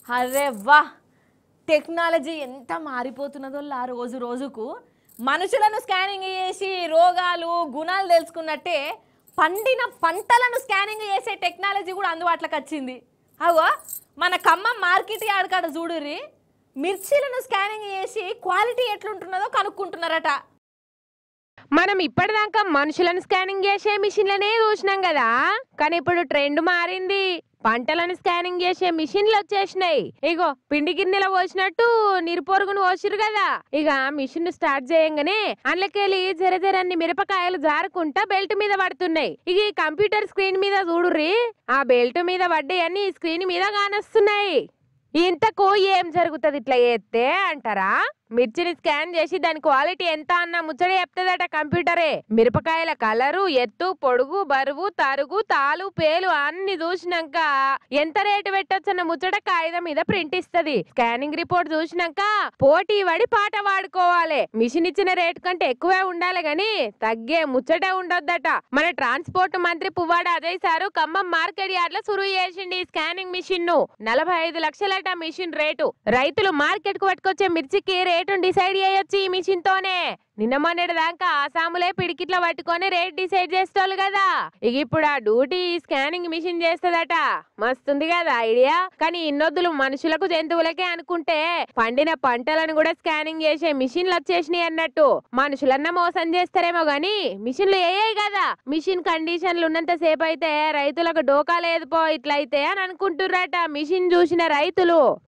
అరే వా టెక్నాలజీ ఎంత మారిపోతున్నదో ఆ రోజు రోజుకు మనుషులను స్కానింగ్ చేసి రోగాలు గుణాలు తెలుసుకున్నట్టే పండిన పంటలను స్కానింగ్ చేసే టెక్నాలజీ కూడా అందుబాటులోకి వచ్చింది అవో మన ఖమ్మం మార్కెట్ ఆడకాడ చూడుర్రి మిర్చీలను స్కానింగ్ చేసి క్వాలిటీ ఎట్లుంటున్నదో కనుక్కుంటున్నారట మనం ఇప్పటిదాకా మనుషులను స్కానింగ్ చేసే మిషన్లనే చూసినాం కదా కానీ ఇప్పుడు ట్రెండ్ మారింది పంటలను స్కానింగ్ చేసే మిషన్లు వచ్చేసినాయి ఇగో పిండి గిన్నెలో పోసినట్టు నిరుపొరుగును పోసిరు కదా ఇక మిషన్ స్టార్ట్ చేయంగానే అందులోకెళ్ళి జర జరన్ని మిరపకాయలు జారుకుంటా బెల్ట్ మీద పడుతున్నాయి ఇక ఈ కంప్యూటర్ స్క్రీన్ మీద చూడుర్రి ఆ బెల్ట్ మీద పడ్డాయన్ని ఈ స్క్రీన్ మీద కానొస్తున్నాయి ఇంతకు ఏం జరుగుతుంది ఇట్లా చేస్తే అంటారా మిర్చిని స్కాన్ చేసి దాని క్వాలిటీ ఎంత అన్న ముచ్చట చెప్తుందట కంప్యూటరే మిరపకాయల కలరు ఎత్తు పొడుగు బరువు తరుగు తాలు పేలు అన్ని చూసినాక ఎంత రేటు పెట్టొచ్చన్న ముచ్చట కాగితం మీద ప్రింట్ ఇస్తది స్కానింగ్ రిపోర్ట్ చూసినాక పోటీ పడి పాట పాడుకోవాలి మిషన్ ఇచ్చిన రేటు కంటే ఎక్కువే ఉండాలి గాని తగ్గే ముచ్చటే ఉండొద్దట మన ట్రాన్స్పోర్ట్ మంత్రి Puvvada Ajay sir Khammam market yard లో సురువు చేసిండి ఈ స్కానింగ్ మిషన్ ను నలభై ఐదు లక్షలట మిషన్ రేటు రైతులు మార్కెట్ కు పట్టుకొచ్చే మిర్చికి రేటు డిసైడ్ చేయొచ్చు ఈ మిషన్ తోనే నిన్న మొన్నటి దాకా ఆసాములే పిడికిట్ల పట్టుకొని రేట్ డిసైడ్ చేసేటోళ్ళు కదా ఇక ఇప్పుడు ఆ డ్యూటీ స్కానింగ్ మిషన్ చేస్తదట మస్తుంది కదా ఐడియా కానీ ఇన్నొద్దులు మనుషులకు జంతువులకే అనుకుంటే పండిన పంటలను కూడా స్కానింగ్ చేసే మిషన్లు వచ్చేసినాయి అన్నట్టు మనుషులన్నా మోసం చేస్తారేమో గాని మిషన్లు ఏయే కదా మిషన్ కండిషన్లు ఉన్నంత సేపు అయితే రైతులకు డోకా లేదు పో ఇట్లయితే అని అనుకుంటుర్రట మిషన్ చూసిన రైతులు